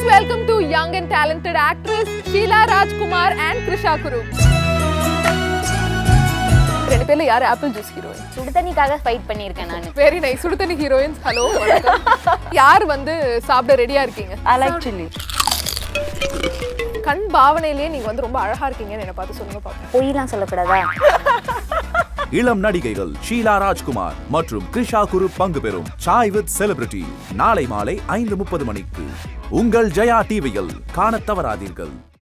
welcome to young and talented actress Sheila Rajkumar and Krisha Kuru. ரெண்டு பேர்ல யார் apple juice heroine சுடு தண்ணிக்காக fight பண்ணியிருக்கேன் நான் வெரி நைஸ் சுடுதண்ணி ஹீரோயின்ஸ் ஹலோ யார் வந்து சாப்பிட ரெடியா இருக்கீங்க I like chili. கண் பாவனையிலேயே நீங்க வந்து ரொம்ப அழகா இருக்கீங்கன்னு என்ன பார்த்து சொல்லுங்க பாப்போம் பொய்லாம் சொல்லக்கூடாதா இளம் நடிகைகள் ஷீலா ராஜ்குமார் மற்றும் கிருஷா குரு பங்கு பெறும் சாய் வித் செலிபிரிட்டி நாளை மாலை ஐந்து முப்பது மணிக்கு உங்கள் ஜெயா டிவியில் காணத் தவறாதீர்கள்